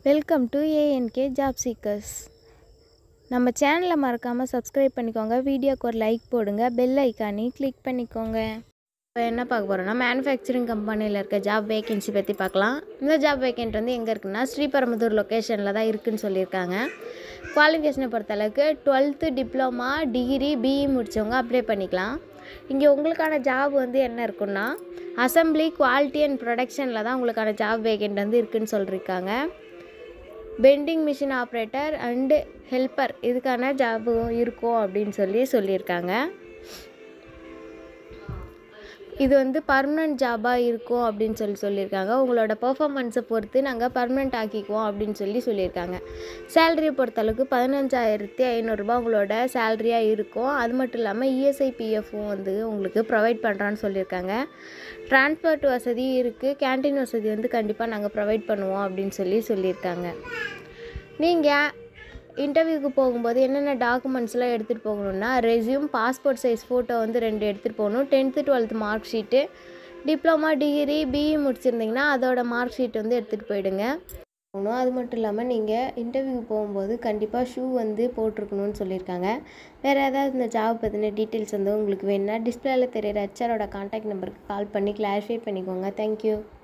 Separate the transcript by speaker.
Speaker 1: welcome to ANK job seekers நம்ம சேனலை மறக்காமல் சப்ஸ்கிரைப் பண்ணிக்கோங்க வீடியோக்கு ஒரு லைக் போடுங்க பெல் ஐக்கானி கிளிக் பண்ணிக்கோங்க இப்போ என்ன பார்க்க போகிறோம்னா மேனுஃபேக்சரிங் கம்பெனியில் இருக்க ஜாப் வேகன்சி பற்றி பார்க்கலாம் இந்த ஜாப் வேகன்ட் வந்து எங்கே இருக்குன்னா ஸ்ரீபெரும்புதூர் லொக்கேஷனில் தான் இருக்குதுன்னு சொல்லியிருக்காங்க குவாலிஃபிகேஷனை பொறுத்தளவுக்கு டுவெல்த்து டிப்ளமா டிகிரி பிஇ முடித்தவங்க அப்ளை பண்ணிக்கலாம் இங்கே உங்களுக்கான ஜாப் வந்து என்ன இருக்குன்னா அசம்பிளி குவாலிட்டி அண்ட் ப்ரொடக்ஷனில் தான் உங்களுக்கான ஜாப் வேகன்ட் வந்து இருக்குதுன்னு சொல்லியிருக்காங்க bending machine operator and helper இதுக்கான ஜாபு இருக்கும் அப்படின்னு சொல்லி சொல்லியிருக்காங்க இது வந்து பர்மனெண்ட் ஜாபாக இருக்கும் அப்படின்னு சொல்லி சொல்லியிருக்காங்க உங்களோட பெர்ஃபார்மன்ஸை பொறுத்து நாங்கள் பர்மனெண்ட் ஆக்கிக்குவோம் அப்படின்னு சொல்லி சொல்லியிருக்காங்க சேலரியை பொறுத்தளவுக்கு பதினஞ்சாயிரத்தி ஐநூறுரூபா உங்களோட சேலரியாக இருக்கும் அது மட்டும் இல்லாமல் இஎஸ்ஐ பிஎஃப்பும் வந்து உங்களுக்கு ப்ரொவைட் பண்ணுறான்னு சொல்லியிருக்காங்க டிரான்ஸ்போர்ட் வசதி இருக்குது கேன்டீன் வசதி வந்து கண்டிப்பாக நாங்கள் ப்ரொவைட் பண்ணுவோம் அப்படின்னு சொல்லி சொல்லியிருக்காங்க நீங்கள் இன்டர்வியூக்கு போகும்போது என்னென்ன டாக்குமெண்ட்ஸ்லாம் எடுத்துகிட்டு போகணுன்னா ரெஸ்யூம் பாஸ்போர்ட் சைஸ் ஃபோட்டோ வந்து ரெண்டு எடுத்துகிட்டு போகணும் tenth twelfth mark sheet diploma degree BE முடிச்சிருந்தீங்கன்னா அதோட மார்க் ஷீட் வந்து எடுத்துகிட்டு போயிடுங்க போகணும் அது மட்டும் இல்லாமல் நீங்கள் இன்டர்வியூக்கு போகும்போது கண்டிப்பாக ஷூ வந்து போட்டிருக்கணும்னு சொல்லியிருக்காங்க வேறு ஏதாவது இந்த ஜாப் பற்றின டீட்டெயில்ஸ் வந்து உங்களுக்கு வேணும்னா டிஸ்பிளேல தெரியிற ஹெச்ஆரோட கான்டாக்ட் நம்பருக்கு கால் பண்ணி கிளாரிஃபை பண்ணிக்கோங்க தேங்க்யூ